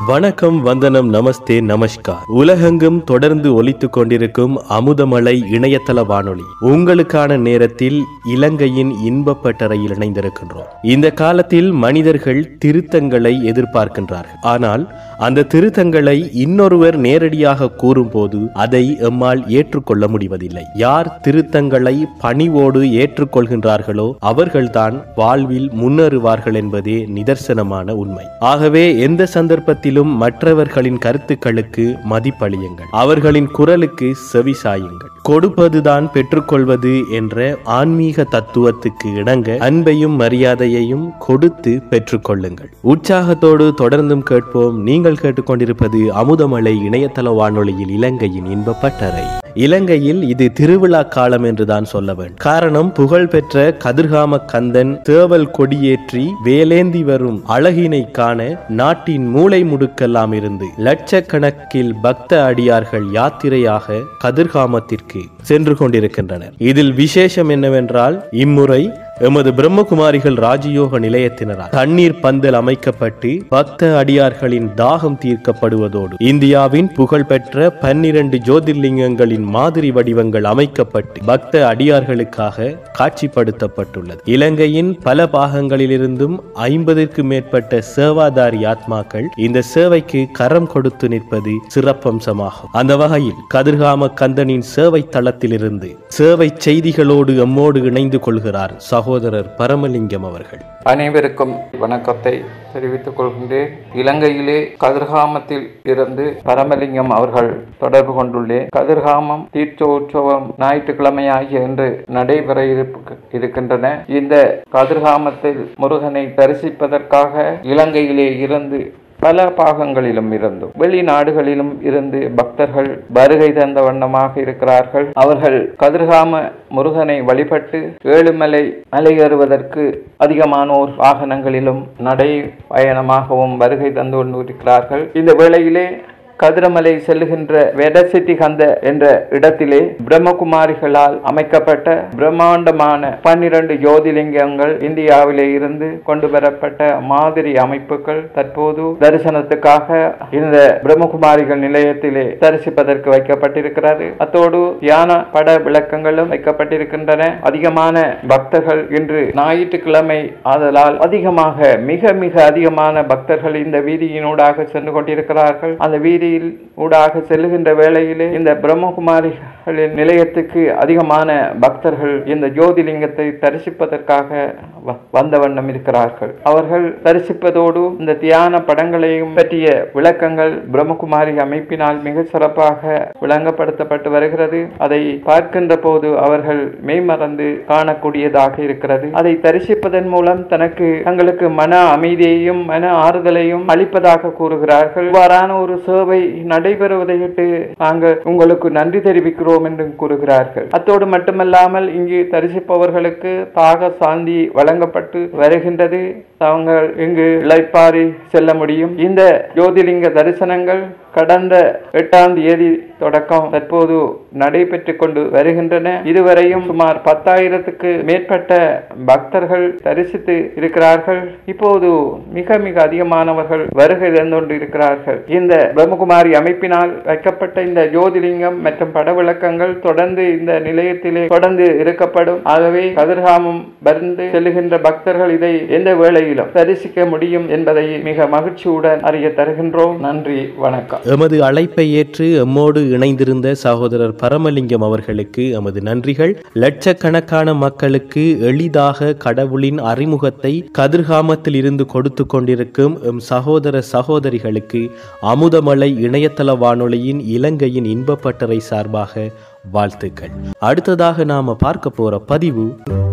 வணக்கம் வந்தனம் நமஸ்தே நமஸ்கார் உலகெங்கும் தொடர்ந்து ஒலித்துக் கொண்டிருக்கும் அமுதமலை இணையதள வானொலி உங்களுக்கான நேரத்தில் இலங்கையின் இன்பப்பட்டறையில் இணைந்திருக்கின்றோம் இந்த காலத்தில் மனிதர்கள் திருத்தங்களை எதிர்பார்க்கின்றார்கள் ஆனால் அந்த திருத்தங்களை இன்னொருவர் நேரடியாக கூறும்போது அதை எம்மால் ஏற்றுக்கொள்ள முடிவதில்லை யார் திருத்தங்களை பணிவோடு ஏற்றுக்கொள்கின்றார்களோ அவர்கள்தான் வாழ்வில் முன்னேறுவார்கள் என்பதே நிதர்சனமான உண்மை ஆகவே எந்த சந்தர்ப்பத்திலும் மற்றவர்களின் கருத்துக்களுக்கு மதிப்பளியுங்கள் அவர்களின் குரலுக்கு செவி சாயுங்கள் கொடுப்பதுதான் பெற்றுக்கொள்வது என்ற ஆன்மீக தத்துவத்துக்கு இணங்க அன்பையும் மரியாதையையும் கொடுத்து பெற்றுக்கொள்ளுங்கள் உற்சாகத்தோடு தொடர்ந்தும் கேட்போம் நீங்கள் கேட்டுக்கொண்டிருப்பது அமுதமலை இணையதள வானொலியில் இலங்கையின் இன்பப்பட்டறை இலங்கையில் இது திருவிழா காலம் என்றுதான் சொல்ல வேண்டும் காரணம் புகழ்பெற்ற கதிர்காம கந்தன் தேவல் கொடியேற்றி வேலேந்தி வரும் அழகினை காண நாட்டின் மூளை முடுக்கெல்லாம் இருந்து லட்சக்கணக்கில் பக்த அடியார்கள் யாத்திரையாக கதிர்காமத்திற்கு சென்று கொண்டிருக்கின்றனர் இதில் விசேஷம் என்னவென்றால் இம்முறை எமது பிரம்மகுமாரிகள் ராஜயோக நிலையத்தினரால் தண்ணீர் பந்தல் அமைக்கப்பட்டு பக்த அடியார்களின் தாகம் தீர்க்கப்படுவதோடு இந்தியாவின் புகழ்பெற்ற பன்னிரண்டு ஜோதிர்லிங்கங்களின் மாதிரி வடிவங்கள் அமைக்கப்பட்டு பக்த அடியார்களுக்காக காட்சிப்படுத்தப்பட்டுள்ளது இலங்கையின் பல பாகங்களிலிருந்தும் ஐம்பதிற்கு மேற்பட்ட சேவாதாரி ஆத்மாக்கள் இந்த சேவைக்கு கரம் கொடுத்து நிற்பது சிறப்பம்சமாகும் அந்த வகையில் கதிர்காம கந்தனின் சேவை தளத்திலிருந்து சேவை செய்திகளோடு எம்மோடு இணைந்து கொள்கிறார் சகோதரர் பரமலிங்கம் அவர்கள் அனைவருக்கும் வணக்கத்தை தெரிவித்துக் கொள்கின்றேன் இலங்கையிலே கதிர்காமத்தில் இருந்து பரமலிங்கம் அவர்கள் தொடர்பு கொண்டுள்ளேன் கதிர்காமம் தீர்த்த உற்சவம் ஞாயிற்றுக்கிழமை ஆகிய இன்று நடைபெற இருப்பு- இருக்கின்றன இந்த கதிர்காமத்தில் முருகனை தரிசிப்பதற்காக இலங்கையிலே இருந்து பல பாகங்களிலும் இருந்தும் வெளிநாடுகளிலும் இருந்து பக்தர்கள் வருகை தந்த வண்ணமாக இருக்கிறார்கள் அவர்கள் கதிர்காம முருகனை வழிபட்டு ஏழுமலை மலையேறுவதற்கு அதிகமானோர் வாகனங்களிலும் நடை பயணமாகவும் வருகை தந்து கொண்டிருக்கிறார்கள் இந்த வேளையிலே கதிரமலை செல்லுகின்ற வெடசிட்டி கந்த என்ற இடத்திலே பிரம்மகுமாரிகளால் அமைக்கப்பட்ட பிரம்மாண்டமான பன்னிரண்டு ஜோதிலிங்கங்கள் இந்தியாவிலே இருந்து கொண்டு வரப்பட்ட மாதிரி அமைப்புகள் தற்போது தரிசனத்துக்காக இந்த பிரம்மகுமாரிகள் நிலையத்திலே தரிசிப்பதற்கு வைக்கப்பட்டிருக்கிறது அத்தோடு தியான பட விளக்கங்களும் வைக்கப்பட்டிருக்கின்றன அதிகமான பக்தர்கள் இன்று ஞாயிற்றுக்கிழமை ஆதலால் அதிகமாக மிக மிக அதிகமான பக்தர்கள் இந்த வீதியினூடாக சென்று கொண்டிருக்கிறார்கள் அந்த வீதியில் ஊடாக செல்லுகின்ற வேளையிலே இந்த பிரம்மகுமாரிகளின் நிலையத்துக்கு அதிகமான பக்தர்கள் இந்த ஜோதிலிங்கத்தை தரிசிப்பதற்காக வ- வந்த வண்ணம் இருக்கிறார்கள் அவர்கள் தரிசிப்பதோடு இந்த தியான படங்களையும் பற்றிய விளக்கங்கள் பிரம்மகுமாரி அமைப்பினால் மிக சிறப்பாக விளங்கப்படுத்தப்பட்டு வருகிறது அதை பார்க்கின்ற போது அவர்கள் மெய்மறந்து காணக்கூடியதாக இருக்கிறது அதை தரிசிப்பதன் மூலம் தனக்கு தங்களுக்கு மன அமைதியையும் மன ஆறுதலையும் அளிப்பதாக கூறுகிறார்கள் இவ்வாறான ஒரு சேவை நடைபெறுவதையிட்டு நாங்கள் உங்களுக்கு நன்றி தெரிவிக்கிறோம் என்று கூறுகிறார்கள் அத்தோடு மட்டுமல்லாமல் இங்கு தரிசிப்பவர்களுக்கு தாக சாந்தி வழங்கப்பட்டு வருகின்றது தாங்கள் இங்கு இளைப்பாரி செல்ல முடியும் இந்த ஜோதிலிங்க தரிசனங்கள் கடந்த எட்டாம் தேதி தொடக்கம் தற்போது நடைபெற்று கொண்டு வருகின்றன இதுவரையும் சுமார் பத்தாயிரத்துக்கு மேற்பட்ட பக்தர்கள் தரிசித்து இருக்கிறார்கள் இப்போது மிக மிக அதிகமானவர்கள் வருகை தந்து கொண்டு இருக்கிறார்கள் இந்த பிரம்மகுமாரி அமைப்பினால் வைக்கப்பட்ட இந்த ஜோதிலிங்கம் மற்றும் படவிளக்கங்கள் தொடர்ந்து இந்த நிலையத்திலே தொடர்ந்து இருக்கப்படும் ஆகவே கதிர்காமம் வந்து செல்லுகின்ற பக்தர்கள் இதை எந்த வேளையிலும் தரிசிக்க முடியும் என்பதை மிக மகிழ்ச்சியுடன் அறிய தருகின்றோம் நன்றி வணக்கம் எமது அழைப்பை ஏற்று எம்மோடு இணைந்திருந்த சகோதரர் பரமலிங்கம் அவர்களுக்கு எமது நன்றிகள் லட்சக்கணக்கான மக்களுக்கு எளிதாக கடவுளின் அறிமுகத்தை கதிர்காமத்தில் இருந்து கொடுத்து கொண்டிருக்கும் எம் சகோதர சகோதரிகளுக்கு அமுதமலை இணையதள வானொலியின் இலங்கையின் இன்பப்பட்டறை சார்பாக வாழ்த்துக்கள் அடுத்ததாக நாம பார்க்க போற பதிவு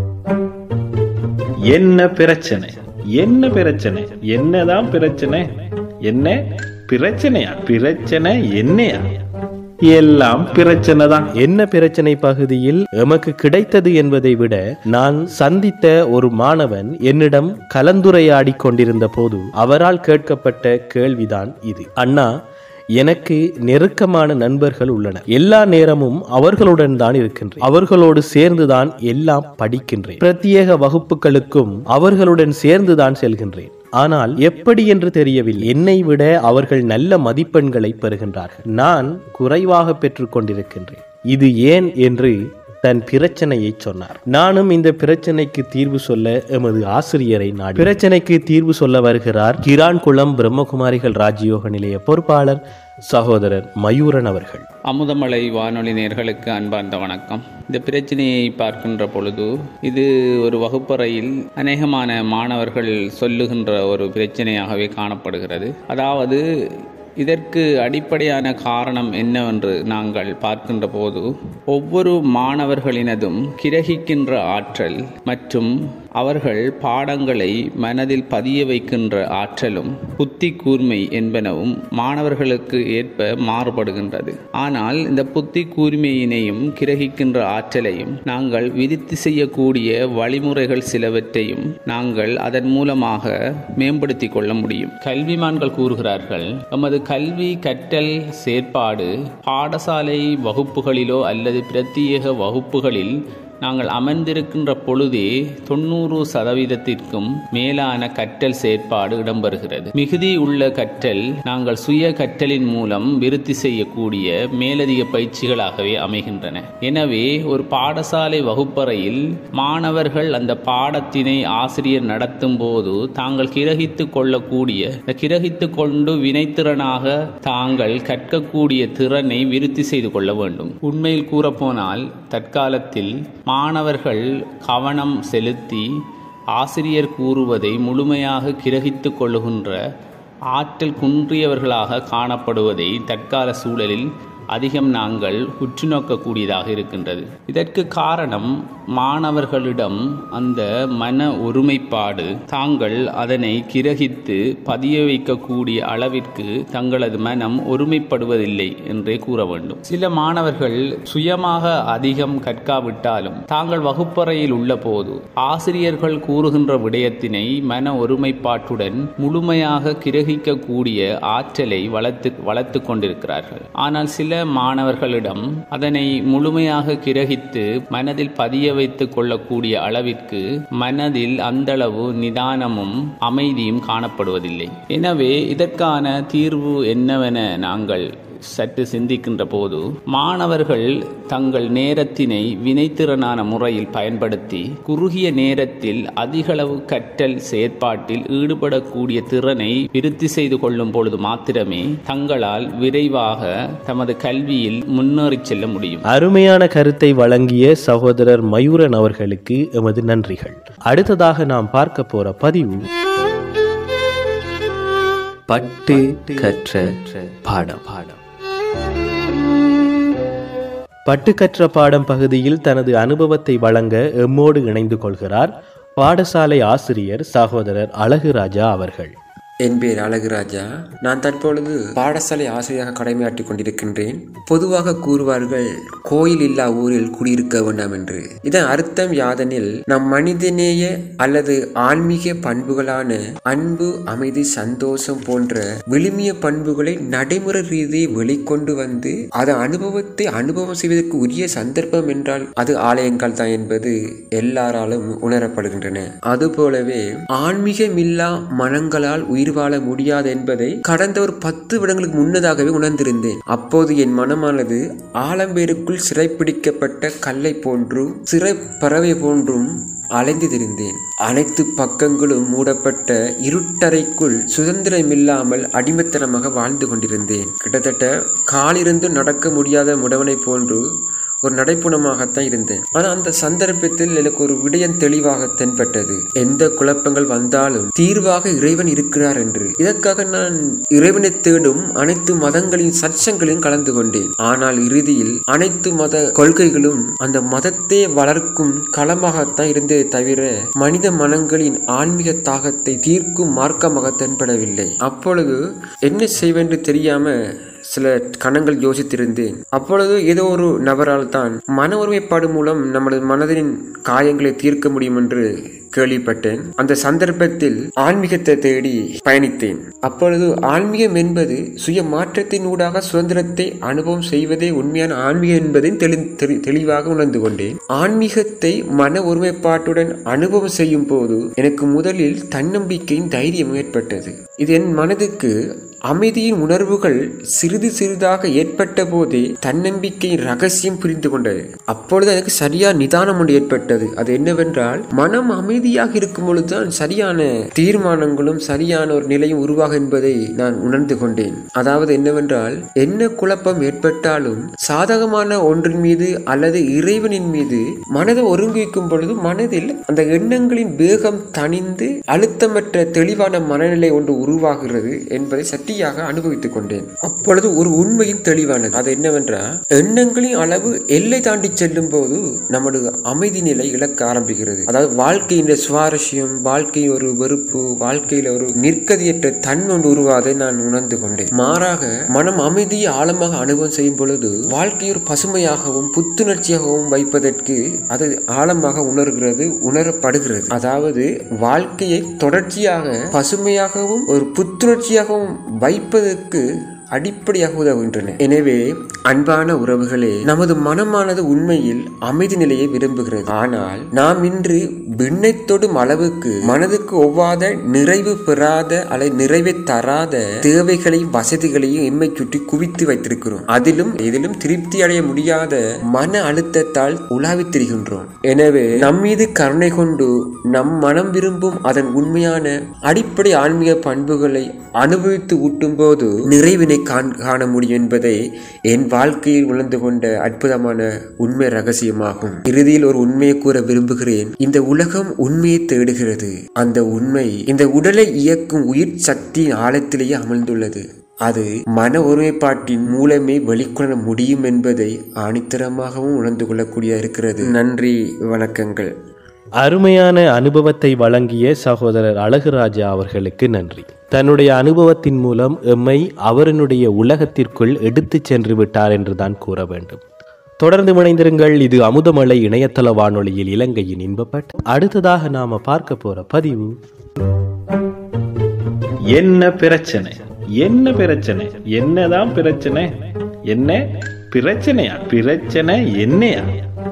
என்ன பிரச்சனை என்ன பிரச்சனை என்னதான் பிரச்சனை என்ன பிரச்சனையா பிரச்சனை என்னையா எல்லாம் பிரச்சனை தான் என்ன பிரச்சனை பகுதியில் எமக்கு கிடைத்தது என்பதை விட நான் சந்தித்த ஒரு மாணவன் என்னிடம் கலந்துரையாடி கொண்டிருந்த போது அவரால் கேட்கப்பட்ட கேள்விதான் இது அண்ணா எனக்கு நெருக்கமான நண்பர்கள் உள்ளனர் எல்லா நேரமும் அவர்களுடன் தான் இருக்கின்றேன் அவர்களோடு சேர்ந்துதான் எல்லாம் படிக்கின்றேன் பிரத்யேக வகுப்புகளுக்கும் அவர்களுடன் சேர்ந்துதான் செல்கின்றேன் ஆனால் எப்படி என்று தெரியவில்லை என்னை விட அவர்கள் நல்ல மதிப்பெண்களை பெறுகின்றார்கள் நான் குறைவாக பெற்றுக் கொண்டிருக்கின்றேன் இது ஏன் என்று தன் பிரச்சனையை சொன்னார் நானும் இந்த பிரச்சனைக்கு தீர்வு சொல்ல எமது ஆசிரியரை நாடி பிரச்சனைக்கு தீர்வு சொல்ல வருகிறார் கிரான்குளம் பிரம்மகுமாரிகள் ராஜயோக நிலைய பொறுப்பாளர் சகோதரர் மயூரன் அவர்கள் அமுதமலை வானொலி நேர்களுக்கு அன்பார்ந்த வணக்கம் இந்த பிரச்சனையை பார்க்கின்ற பொழுது இது ஒரு வகுப்பறையில் அநேகமான மாணவர்கள் சொல்லுகின்ற ஒரு பிரச்சனையாகவே காணப்படுகிறது அதாவது இதற்கு அடிப்படையான காரணம் என்னவென்று நாங்கள் பார்க்கின்ற போது ஒவ்வொரு மாணவர்களினதும் கிரகிக்கின்ற ஆற்றல் மற்றும் அவர்கள் பாடங்களை மனதில் பதிய வைக்கின்ற ஆற்றலும் புத்தி கூர்மை என்பனவும் மாணவர்களுக்கு ஏற்ப மாறுபடுகின்றது ஆனால் இந்த புத்தி கூர்மையினையும் கிரகிக்கின்ற ஆற்றலையும் நாங்கள் விதித்து செய்யக்கூடிய வழிமுறைகள் சிலவற்றையும் நாங்கள் அதன் மூலமாக மேம்படுத்திக் கொள்ள முடியும் கல்விமான்கள் கூறுகிறார்கள் எமது கல்வி கற்றல் செயற்பாடு பாடசாலை வகுப்புகளிலோ அல்லது பிரத்யேக வகுப்புகளில் நாங்கள் அமர்ந்திருக்கின்ற பொழுதே தொண்ணூறு சதவீதத்திற்கும் மேலான கற்றல் செயற்பாடு இடம்பெறுகிறது மிகுதி உள்ள கற்றல் நாங்கள் சுய கற்றலின் மூலம் விருத்தி செய்யக்கூடிய மேலதிக பயிற்சிகளாகவே அமைகின்றன எனவே ஒரு பாடசாலை வகுப்பறையில் மாணவர்கள் அந்த பாடத்தினை ஆசிரியர் நடத்தும் போது தாங்கள் கிரகித்து கொள்ளக்கூடிய இந்த கிரகித்து கொண்டு வினைத்திறனாக தாங்கள் கற்கக்கூடிய திறனை விருத்தி செய்து கொள்ள வேண்டும் உண்மையில் கூறப்போனால் தற்காலத்தில் மாணவர்கள் கவனம் செலுத்தி ஆசிரியர் கூறுவதை முழுமையாக கிரகித்து கொள்ளுகின்ற ஆற்றல் குன்றியவர்களாக காணப்படுவதை தற்கால சூழலில் அதிகம் நாங்கள் உற்று நோக்கக்கூடியதாக இருக்கின்றது இதற்கு காரணம் மாணவர்களிடம் அந்த மன ஒருமைப்பாடு தாங்கள் அதனை கிரகித்து பதிய வைக்கக்கூடிய அளவிற்கு தங்களது மனம் ஒருமைப்படுவதில்லை என்றே கூற வேண்டும் சில மாணவர்கள் சுயமாக அதிகம் கற்காவிட்டாலும் தாங்கள் வகுப்பறையில் உள்ள போது ஆசிரியர்கள் கூறுகின்ற விடயத்தினை மன ஒருமைப்பாட்டுடன் முழுமையாக கிரகிக்கக்கூடிய ஆற்றலை வளர்த்து வளர்த்து கொண்டிருக்கிறார்கள் ஆனால் சில மாணவர்களிடம் அதனை முழுமையாக கிரகித்து மனதில் பதிய வைத்துக் கொள்ளக்கூடிய அளவிற்கு மனதில் அந்தளவு நிதானமும் அமைதியும் காணப்படுவதில்லை எனவே இதற்கான தீர்வு என்னவென நாங்கள் சற்று சிந்திக்கின்ற போது மாணவர்கள் தங்கள் நேரத்தினை வினைத்திறனான முறையில் பயன்படுத்தி குறுகிய நேரத்தில் அதிகளவு கற்றல் செயற்பாட்டில் ஈடுபடக்கூடிய திறனை விருத்தி செய்து கொள்ளும் பொழுது மாத்திரமே தங்களால் விரைவாக தமது கல்வியில் முன்னேறிச் செல்ல முடியும் அருமையான கருத்தை வழங்கிய சகோதரர் மயூரன் அவர்களுக்கு எமது நன்றிகள் அடுத்ததாக நாம் பார்க்க போற பதிவு பட்டு கற்ற பாடம் பாடம் பட்டு கற்ற பாடம் பகுதியில் தனது அனுபவத்தை வழங்க எம்மோடு இணைந்து கொள்கிறார் பாடசாலை ஆசிரியர் சகோதரர் அழகுராஜா அவர்கள் என் பேர் அழகுராஜா நான் தற்பொழுது பாடசாலை ஆசிரியராக கடமையாற்றிக் கொண்டிருக்கின்றேன் பொதுவாக கூறுவார்கள் கோயில் இல்லா ஊரில் குடியிருக்க வேண்டாம் என்று இதன் அர்த்தம் யாதெனில் நம் மனிதநேய அல்லது ஆன்மீக பண்புகளான அன்பு அமைதி சந்தோஷம் போன்ற விழுமிய பண்புகளை நடைமுறை ரீதியை வெளிக்கொண்டு வந்து அதன் அனுபவத்தை அனுபவம் செய்வதற்கு உரிய சந்தர்ப்பம் என்றால் அது ஆலயங்கள் தான் என்பது எல்லாராலும் உணரப்படுகின்றன அதுபோலவே ஆன்மீகமில்லா மனங்களால் உயிர் வாழ முடியாது என்பதை கடந்த ஒரு பத்து வருடங்களுக்கு முன்னதாகவே உணர்ந்திருந்தேன் அப்போது என் மனமானது ஆலம்பேருக்குள் சிறைப்பிடிக்கப்பட்ட கல்லை போன்றும் சிறை பறவை போன்றும் அலைந்து திரிந்தேன் அனைத்து பக்கங்களும் மூடப்பட்ட இருட்டறைக்குள் சுதந்திரமில்லாமல் அடிமைத்தனமாக வாழ்ந்து கொண்டிருந்தேன் கிட்டத்தட்ட காலிருந்து நடக்க முடியாத முடவனை போன்று ஒரு நடைப்புணமாகத்தான் இருந்தேன் ஆனால் அந்த சந்தர்ப்பத்தில் எனக்கு ஒரு விடயம் தெளிவாக தென்பட்டது எந்த குழப்பங்கள் வந்தாலும் தீர்வாக இறைவன் இருக்கிறார் என்று இதற்காக நான் இறைவனை தேடும் அனைத்து மதங்களின் சர்ச்சங்களையும் கலந்து கொண்டேன் ஆனால் இறுதியில் அனைத்து மத கொள்கைகளும் அந்த மதத்தை வளர்க்கும் களமாகத்தான் இருந்தே தவிர மனித மனங்களின் ஆன்மீக தாகத்தை தீர்க்கும் மார்க்கமாக தென்படவில்லை அப்பொழுது என்ன செய்வென்று தெரியாம சில கணங்கள் யோசித்திருந்தேன் அப்பொழுது ஏதோ ஒரு நபரால் தான் மன ஒருமைப்பாடு மூலம் நமது மனதின் காயங்களை தீர்க்க முடியும் என்று கேள்விப்பட்டேன் அந்த சந்தர்ப்பத்தில் ஆன்மீகத்தை தேடி பயணித்தேன் அப்பொழுது ஆன்மீகம் என்பது சுய மாற்றத்தினூடாக சுதந்திரத்தை அனுபவம் செய்வதே உண்மையான ஆன்மீகம் என்பதை தெளி- தெளி- தெளிவாக உணர்ந்து கொண்டேன் ஆன்மீகத்தை மன ஒருமைப்பாட்டுடன் அனுபவம் செய்யும் போது எனக்கு முதலில் தன்னம்பிக்கையும் தைரியம் ஏற்பட்டது இது என் மனதுக்கு அமைதியின் உணர்வுகள் சிறிது சிறிதாக ஏற்பட்ட போதே தன்னம்பிக்கையின் ரகசியம் புரிந்து கொண்டது அப்பொழுது எனக்கு சரியா நிதானம் ஒன்று ஏற்பட்டது அது என்னவென்றால் மனம் அமைதியாக இருக்கும் பொழுதுதான் சரியான தீர்மானங்களும் சரியான ஒரு நிலையும் உருவாகும் என்பதை நான் உணர்ந்து கொண்டேன் அதாவது என்னவென்றால் என்ன குழப்பம் ஏற்பட்டாலும் சாதகமான ஒன்றின் மீது அல்லது இறைவனின் மீது மனதை ஒருங்கிக்கும் பொழுது மனதில் அந்த எண்ணங்களின் வேகம் தணிந்து அழுத்தமற்ற தெளிவான மனநிலை ஒன்று உருவாகிறது என்பதை சட்டியாக அனுபவித்துக் கொண்டேன் அப்பொழுது ஒரு உண்மையும் தெளிவானது அது என்னவென்றால் எண்ணங்களின் அளவு எல்லை தாண்டி செல்லும் போது நம்முடைய அமைதி நிலை இழக்க ஆரம்பிக்கிறது அதாவது வாழ்க்கையின் சுவாரஸ்யம் வாழ்க்கையின் ஒரு வெறுப்பு வாழ்க்கையில ஒரு நிற்கதியற்ற தன் ஒன்று உருவாதை நான் உணர்ந்து கொண்டேன் மாறாக மனம் அமைதியை ஆழமாக அனுபவம் செய்யும் பொழுது வாழ்க்கை ஒரு பசுமையாகவும் புத்துணர்ச்சியாகவும் வைப்பதற்கு அது ஆழமாக உணர்கிறது உணரப்படுகிறது அதாவது வாழ்க்கையை தொடர்ச்சியாக பசுமையாகவும் ஒரு புத்துணர்ச்சியாகவும் வைப்பதற்கு அடிப்படையாக உதவுகின்றன எனவே அன்பான உறவுகளே நமது மனமானது உண்மையில் அமைதி நிலையை விரும்புகிறது ஆனால் நாம் இன்று விண்ணை தொடும் அளவுக்கு மனதுக்கு ஒவ்வாத நிறைவு பெறாத அல்லது நிறைவை தராத தேவைகளையும் வசதிகளையும் எம்மை சுற்றி குவித்து வைத்திருக்கிறோம் அதிலும் இதிலும் திருப்தி அடைய முடியாத மன அழுத்தத்தால் உலாவித் திரிகின்றோம் எனவே நம் மீது கருணை கொண்டு நம் மனம் விரும்பும் அதன் உண்மையான அடிப்படை ஆன்மீக பண்புகளை அனுபவித்து ஊட்டும் போது நிறைவினை காண்- காண முடியும் என்பதை என் வாழ்க்கையில் உணர்ந்து கொண்ட அற்புதமான உண்மை ரகசியமாகும் இறுதியில் ஒரு உண்மையை கூற விரும்புகிறேன் இந்த உலகம் உண்மையை தேடுகிறது அந்த உண்மை இந்த உடலை இயக்கும் உயிர் சக்தியின் ஆழத்திலேயே அமர்ந்துள்ளது அது மன ஒருமைப்பாட்டின் மூலமே வெளிக்கொணர முடியும் என்பதை ஆணித்தரமாகவும் உணர்ந்து கொள்ளக்கூடிய இருக்கிறது நன்றி வணக்கங்கள் அருமையான அனுபவத்தை வழங்கிய சகோதரர் அழகுராஜா அவர்களுக்கு நன்றி தன்னுடைய அனுபவத்தின் மூலம் எம்மை அவரனுடைய உலகத்திற்குள் எடுத்துச் சென்று விட்டார் என்றுதான் கூற வேண்டும் தொடர்ந்து இணைந்திருங்கள் இது அமுதமலை இணையதள வானொலியில் இலங்கையின் இன்பப்பட் அடுத்ததாக நாம பார்க்க போற பதிவு என்ன பிரச்சனை என்ன பிரச்சனை என்னதான் பிரச்சனை என்ன பிரச்சனையா பிரச்சனை என்னையா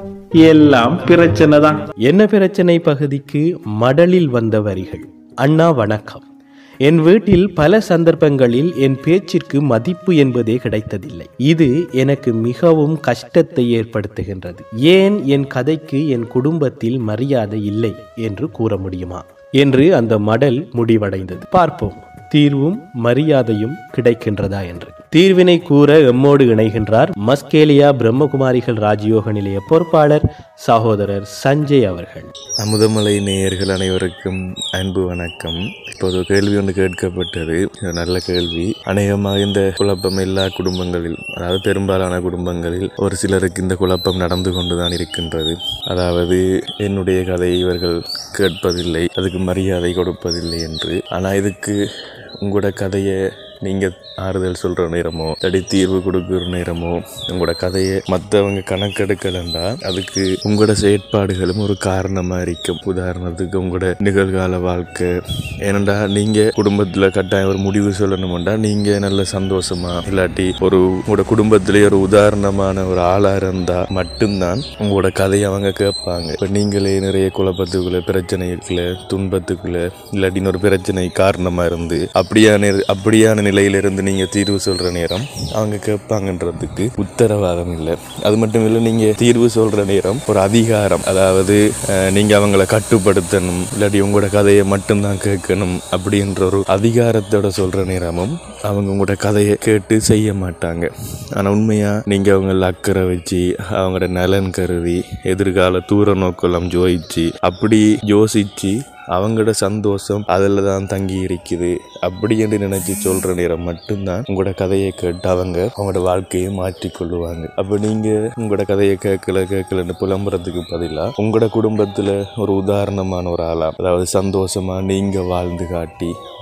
எல்லாம் பிரச்சனை தான் என்ன பிரச்சனை பகுதிக்கு மடலில் வந்த வரிகள் அண்ணா வணக்கம் என் வீட்டில் பல சந்தர்ப்பங்களில் என் பேச்சிற்கு மதிப்பு என்பதே கிடைத்ததில்லை இது எனக்கு மிகவும் கஷ்டத்தை ஏற்படுத்துகின்றது ஏன் என் கதைக்கு என் குடும்பத்தில் மரியாதை இல்லை என்று கூற முடியுமா என்று அந்த மடல் முடிவடைந்தது பார்ப்போம் தீர்வும் மரியாதையும் கிடைக்கின்றதா என்று தீர்வினை கூற எம்மோடு இணைகின்றார் மஸ்கேலியா பிரம்மகுமாரிகள் ராஜயோக நிலைய பொறுப்பாளர் சகோதரர் சஞ்சய் அவர்கள் அமுதமலை நேயர்கள் அனைவருக்கும் அன்பு வணக்கம் இப்போது ஒரு கேள்வி ஒன்று கேட்கப்பட்டது ஒரு நல்ல கேள்வி அநேகமாக இந்த குழப்பம் எல்லா குடும்பங்களில் அதாவது பெரும்பாலான குடும்பங்களில் ஒரு சிலருக்கு இந்த குழப்பம் நடந்து கொண்டுதான் இருக்கின்றது அதாவது என்னுடைய கதையை இவர்கள் கேட்பதில்லை அதுக்கு மரியாதை கொடுப்பதில்லை என்று ஆனால் இதுக்கு உங்களோட கதையை நீங்கள் ஆறுதல் சொல்கிற நேரமோ தடி தீர்வு கொடுக்குற நேரமோ உங்களோட கதையை மற்றவங்க கணக்கெடுக்கலண்டா அதுக்கு உங்களோட செயற்பாடுகளும் ஒரு காரணமாக இருக்கும் உதாரணத்துக்கு உங்களோட நிகழ்கால வாழ்க்கை ஏனண்டா நீங்கள் குடும்பத்தில் கட்டாயம் ஒரு முடிவு சொல்லணுமெண்டா நீங்கள் நல்ல சந்தோஷமா இல்லாட்டி ஒரு உங்களோட குடும்பத்திலே ஒரு உதாரணமான ஒரு ஆளாக இருந்தால் மட்டும்தான் உங்களோட கதையை அவங்க கேட்பாங்க இப்போ நீங்களே நிறைய குழப்பத்துக்குள்ள பிரச்சனைக்குள்ள துன்பத்துக்குள்ள இல்லாட்டி இன்னொரு பிரச்சனை காரணமாக இருந்து அப்படியான அப்படியான நிலையிலிருந்து நீங்கள் தீர்வு சொல்கிற நேரம் அவங்க கேட்பாங்கன்றதுக்கு உத்தரவாதம் இல்லை அது மட்டும் இல்லை நீங்கள் தீர்வு சொல்கிற நேரம் ஒரு அதிகாரம் அதாவது அஹ், நீங்க அவங்கள கட்டுப்படுத்தணும் இல்லாட்டி உங்களோட கதையை மட்டும்தான் கேட்கணும் அப்படின்ற ஒரு அதிகாரத்தோட சொல்ற நேரமும் அவங்க உங்களோட கதையை கேட்டு செய்ய மாட்டாங்க ஆனா உண்மையா நீங்க அவங்கள அக்கறை வச்சு அவங்களோட நலன் கருதி எதிர்கால தூர நோக்கெல்லாம் ஜோதிச்சு அப்படி யோசிச்சு அவங்களோட சந்தோஷம் அதில் தான் தங்கி இருக்குது அப்படி என்று நினைச்சு சொல்ற நேரம் மட்டும்தான் உங்களோட கதையை கேட்டு அவங்க அவங்களோட வாழ்க்கையை மாற்றி கொள்ளுவாங்க அப்ப நீங்க உங்களோட கதையை கேட்கல கேட்கலன்னு புலம்புறதுக்கு பதிலாக உங்களோட குடும்பத்துல ஒரு உதாரணமான ஒரு ஆளா அதாவது சந்தோஷமா நீங்க வாழ்ந்து காட்டி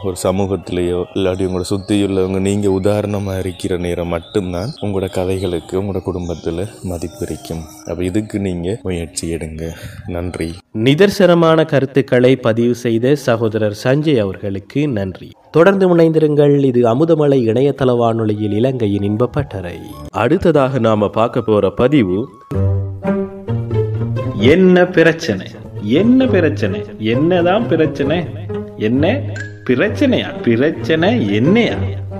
ஒரு சமூகத்திலேயோ இல்லாட்டி உங்களோட சுற்றியுள்ளவங்க நீங்கள் உதாரணமாக இருக்கிற நேரம் மட்டும்தான் உங்களோட கதைகளுக்கு உங்களோட குடும்பத்தில் மதிப்பு இருக்கும் அப்போ இதுக்கு நீங்கள் முயற்சி எடுங்க நன்றி நிதர்சனமான கருத்துக்களை பதிவு செய்த சகோதரர் சஞ்சய் அவர்களுக்கு நன்றி தொடர்ந்து முனைந்திருங்கள் இது அமுதமலை இணையதள வானொலியில் இலங்கையின் இன்பப்பட்டறை அடுத்ததாக நாம பார்க்க போற பதிவு என்ன பிரச்சனை என்ன பிரச்சனை என்னதான் பிரச்சனை என்ன பிரச்சனையா பிரச்சனை என்னையா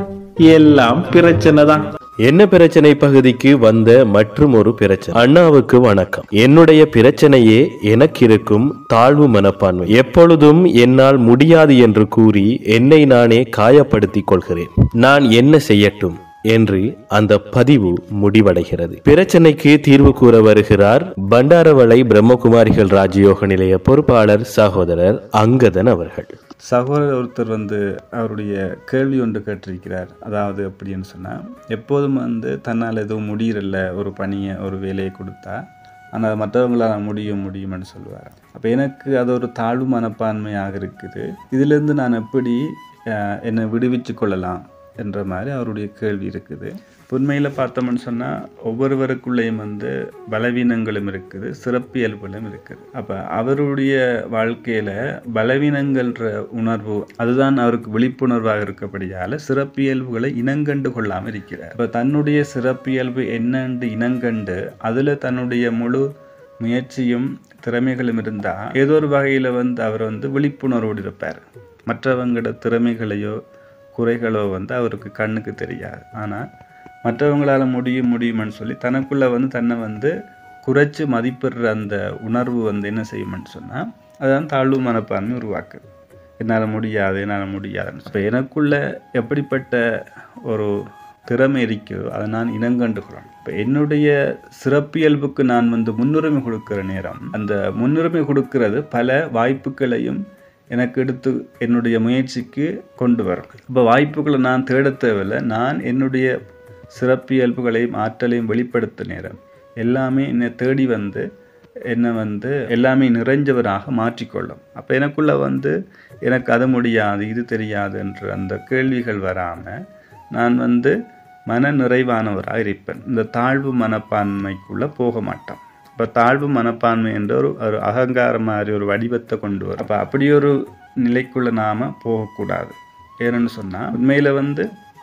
எல்லாம் பிரச்சனை தான் என்ன பிரச்சனை பகுதிக்கு வந்த மற்றும் ஒரு பிரச்சனை அண்ணாவுக்கு வணக்கம் என்னுடைய பிரச்சனையே எனக்கு இருக்கும் தாழ்வு மனப்பான்மை எப்பொழுதும் என்னால் முடியாது என்று கூறி என்னை நானே காயப்படுத்திக் கொள்கிறேன் நான் என்ன செய்யட்டும் என்று அந்த பதிவு முடிவடைகிறது பிரச்சனைக்கு தீர்வு கூற வருகிறார் பண்டாரவளை பிரம்மகுமாரிகள் ராஜயோக நிலைய பொறுப்பாளர் சகோதரர் அங்கதன் அவர்கள் சகோதரர் ஒருத்தர் வந்து அவருடைய கேள்வி ஒன்று கேட்டிருக்கிறார் அதாவது அப்படின்னு சொன்னால் எப்போதும் வந்து தன்னால் எதுவும் முடியறல்ல ஒரு பணியை ஒரு வேலையை கொடுத்தா ஆனால் மற்றவங்களால் முடியும் முடியும்னு சொல்லுவார் அப்போ எனக்கு அது ஒரு தாழ்வு மனப்பான்மையாக இருக்குது இதிலிருந்து நான் எப்படி அஹ், என்னை விடுவிச்சு கொள்ளலாம் என்ற மாதிரி அவருடைய கேள்வி இருக்குது உண்மையில் பார்த்தோம்னு சொன்னால் ஒவ்வொருவருக்குள்ளேயும் வந்து பலவீனங்களும் இருக்குது சிறப்பியல்புகளும் இருக்குது அப்போ அவருடைய வாழ்க்கையில் பலவீனங்கள்ன்ற உணர்வு அதுதான் அவருக்கு விழிப்புணர்வாக இருக்கப்படியால் சிறப்பியல்புகளை இனங்கண்டு கொள்ளாமல் இருக்கிறார் இப்போ தன்னுடைய சிறப்பியல்பு என்னென்று இனங்கண்டு அதில் தன்னுடைய முழு முயற்சியும் திறமைகளும் இருந்தால் ஏதோ ஒரு வகையில் வந்து அவர் வந்து விழிப்புணர்வோடு இருப்பார் மற்றவங்களோட திறமைகளையோ குறைகளோ வந்து அவருக்கு கண்ணுக்கு தெரியாது ஆனால் மற்றவங்களால முடியும் முடியும்னு சொல்லி தனக்குள்ள வந்து தன்னை வந்து குறைச்சு மதிப்பிடுற அந்த உணர்வு வந்து என்ன செய்யும்னு சொன்னால் அதுதான் தாழ்வு மனப்பான்மை உருவாக்குது என்னால் முடியாது என்னால் முடியாதுன்னு இப்போ எனக்குள்ள எப்படிப்பட்ட ஒரு திறமை இருக்கோ அதை நான் இனங்கண்டு கொள்ளணும் இப்போ என்னுடைய சிறப்பியல்புக்கு நான் வந்து முன்னுரிமை கொடுக்கிற நேரம் அந்த முன்னுரிமை கொடுக்கிறது பல வாய்ப்புகளையும் எனக்கு எடுத்து என்னுடைய முயற்சிக்கு கொண்டு வரும் இப்போ வாய்ப்புகளை நான் தேட தேவையில்லை நான் என்னுடைய சிறப்பியல்புகளையும் ஆற்றலையும் வெளிப்படுத்த நேரம் எல்லாமே என்னை தேடி வந்து என்னை வந்து எல்லாமே நிறைஞ்சவராக மாற்றிக்கொள்ளும் அப்போ எனக்குள்ள வந்து எனக்கு அது முடியாது இது தெரியாது என்ற அந்த கேள்விகள் வராமல் நான் வந்து மன நிறைவானவராக இருப்பேன் இந்த தாழ்வு மனப்பான்மைக்குள்ளே போக மாட்டோம் இப்போ தாழ்வு மனப்பான்மை என்ற ஒரு ஒரு அகங்காரம் மாதிரி ஒரு வடிவத்தை கொண்டு வரும் அப்போ அப்படி ஒரு நிலைக்குள்ளே நாம் போகக்கூடாது ஏன்னு சொன்னால் உண்மையில் வந்து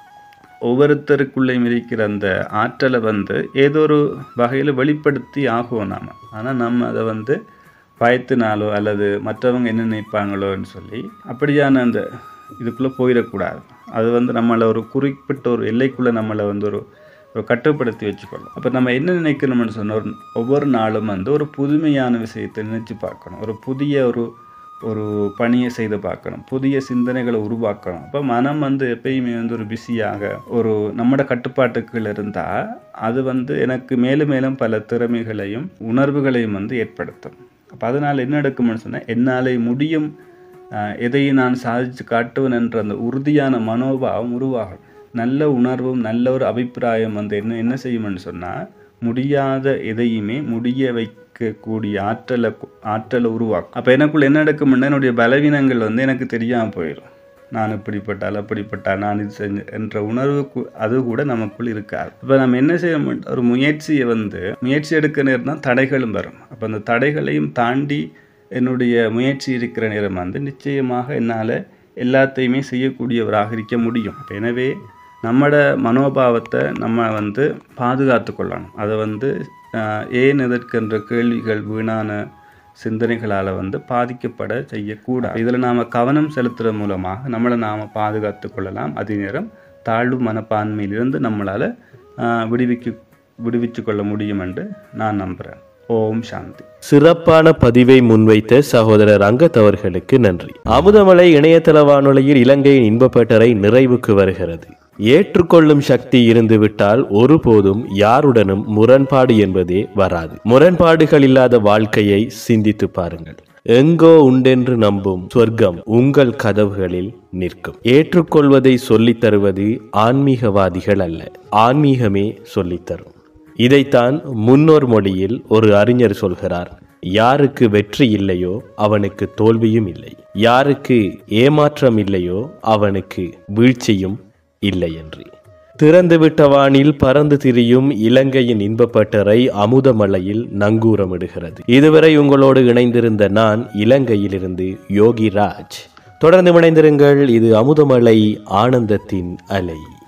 ஒவ்வொருத்தருக்குள்ளேயும் இருக்கிற அந்த ஆற்றலை வந்து ஏதோ ஒரு வகையில் வெளிப்படுத்தி ஆகுவோம் நாம் ஆனால் நம்ம அதை வந்து பயத்தினாலோ அல்லது மற்றவங்க என்ன நினைப்பாங்களோன்னு சொல்லி அப்படியான அந்த இதுக்குள்ளே போயிடக்கூடாது அது வந்து நம்மளை ஒரு குறிப்பிட்ட ஒரு எல்லைக்குள்ளே நம்மளை வந்து ஒரு ஒரு கட்டுப்படுத்தி வச்சுக்கொள்ளும் அப்போ நம்ம என்ன நினைக்கணும்னு சொன்ன ஒரு ஒவ்வொரு நாளும் வந்து ஒரு புதுமையான விஷயத்தை நினைச்சு பார்க்கணும் ஒரு புதிய ஒரு ஒரு பணியை செய்து பார்க்கணும் புதிய சிந்தனைகளை உருவாக்கணும் அப்போ மனம் வந்து எப்பயுமே வந்து ஒரு பிஸியாக ஒரு நம்மட கட்டுப்பாட்டுக்குள் இருந்தால் அது வந்து எனக்கு மேலும் மேலும் பல திறமைகளையும் உணர்வுகளையும் வந்து ஏற்படுத்தும் அப்போ அதனால் என்ன எடுக்கும்னு சொன்னால் என்னாலே முடியும் ஆஹ், எதையும் நான் சாதித்து காட்டுவேன் என்ற அந்த உறுதியான மனோபாவம் உருவாகும் நல்ல உணர்வும் நல்ல ஒரு அபிப்பிராயம் வந்து என்ன என்ன செய்யும்னு சொன்னால் முடியாத எதையுமே முடிய வைக்கக்கூடிய ஆற்றலை ஆற்றலை உருவாக்கும் அப்போ எனக்குள்ள என்ன நடக்கும்னா என்னுடைய பலவீனங்கள் வந்து எனக்கு தெரியாமல் போயிடும் நான் இப்படிப்பட்டால் அப்படிப்பட்டால் நான் இது செஞ்ச என்ற உணர்வு கு- அது கூட நமக்குள் இருக்காது இப்போ நம்ம என்ன செய்ய மாட்டோம் ஒரு முயற்சியை வந்து முயற்சி எடுக்க நேரம் தான் தடைகளும் வரும் அப்போ அந்த தடைகளையும் தாண்டி என்னுடைய முயற்சி இருக்கிற நேரம் வந்து நிச்சயமாக என்னால் எல்லாத்தையுமே செய்யக்கூடியவராக இருக்க முடியும் அப்ப எனவே நம்மட மனோபாவத்தை நம்ம வந்து பாதுகாத்து கொள்ளணும் அதை வந்து ஆஹ், ஏன் எதற்கென்ற கேள்விகள் வீணான சிந்தனைகளால் வந்து பாதிக்கப்பட செய்யக்கூடாது இதில் நாம் கவனம் செலுத்துறது மூலமாக நம்மளை நாம் பாதுகாத்து கொள்ளலாம் அதே நேரம் தாழ்வு மனப்பான்மையிலிருந்து நம்மளால் விடுவிக்க விடுவிச்சு கொள்ள முடியும் என்று நான் நம்புகிறேன் ஓம் சாந்தி சிறப்பான பதிவை முன்வைத்த சகோதரர் அங்கத் அவர்களுக்கு நன்றி அமுதமலை இணையதள வானொலியில் இலங்கையின் இன்பப்பட்டறை நிறைவுக்கு வருகிறது ஏற்றுக்கொள்ளும் சக்தி இருந்துவிட்டால் ஒருபோதும் யாருடனும் முரண்பாடு என்பதே வராது முரண்பாடுகள் இல்லாத வாழ்க்கையை சிந்தித்து பாருங்கள் எங்கோ உண்டென்று நம்பும் சொர்க்கம் உங்கள் கதவுகளில் நிற்கும் ஏற்றுக்கொள்வதை சொல்லித் தருவது ஆன்மீகவாதிகள் அல்ல ஆன்மீகமே சொல்லித் தரும் இதைத்தான் முன்னோர் மொழியில் ஒரு அறிஞர் சொல்கிறார் யாருக்கு வெற்றி இல்லையோ அவனுக்கு தோல்வியும் இல்லை யாருக்கு ஏமாற்றம் இல்லையோ அவனுக்கு வீழ்ச்சியும் இல்லை என்று திறந்துவிட்ட வானில் பறந்து திரியும் இலங்கையின் இன்பப்பட்டறை அமுதமலையில் நங்கூரமிடுகிறது இதுவரை உங்களோடு இணைந்திருந்த நான் இலங்கையிலிருந்து யோகி ராஜ் தொடர்ந்து இணைந்திருங்கள் இது அமுதமலை ஆனந்தத்தின் அலை